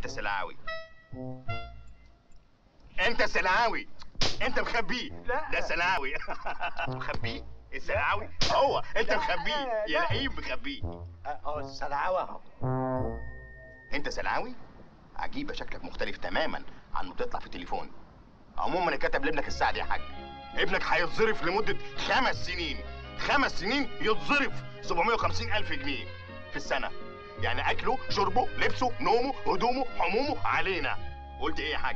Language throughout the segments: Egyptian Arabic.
انت سلعاوي انت سلعاوي انت مخبيه لا. ده سلعاوي مخبيه السلعاوي هو انت لا، مخبيه يا لا. لئيم مخبيه اه السلعوه اهو انت سلعاوي عجيبه شكلك مختلف تماما عن ما بتطلع في التليفون عموما انا كتب لابنك السعد يا حاج ابنك هيتظرف لمده خمس سنين خمس سنين يتظرف 750 الف جنيه في السنه يعني اكله شربه لبسه نومه هدومه حمومه علينا قلت ايه يا حاج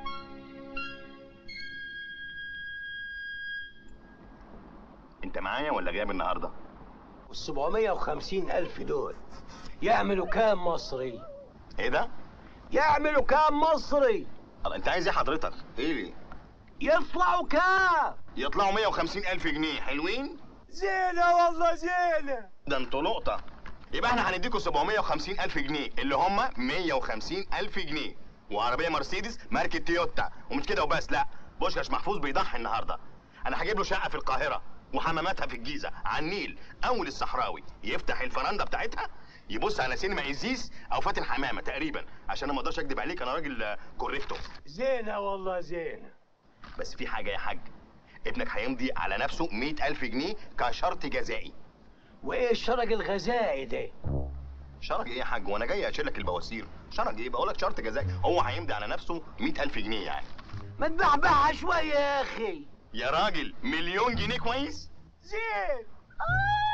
انت معايا ولا جايب النهارده وال 750 ألف دول يعملوا كام مصري؟ ايه ده يعملوا كام مصري؟ طب انت عايز ايه حضرتك ايه يطلعوا كام؟ يطلعوا 150 الف جنيه حلوين زينة والله زينة ده انتوا لقطة يبقى احنا هنديكوا 750 ألف جنيه اللي هم 150 ألف جنيه وعربية مرسيدس ماركة تويوتا ومش كده وبس لا بوشكاش محفوظ بيضحي النهاردة أنا هجيب له شقة في القاهرة وحماماتها في الجيزة على النيل أول الصحراوي يفتح الفرندة بتاعتها يبص على سينما إزيز أو فاتن حمامة تقريبا عشان أنا ما أقدرش أكدب عليك أنا راجل آه، كوريكتو زينة والله زينة بس في حاجة يا حاج ابنك هيمضي على نفسه 100 ألف جنيه كشرط جزائي وإيه الشرج الغذائي ده؟ شرج ايه يا حاج وانا جاي اشيل لك البواسير شرج ايه بقول لك شرط جزائي هو هيمضي على نفسه 100000 جنيه يعني ما تبعبعها شوية يا أخي يا راجل مليون جنيه كويس زين آه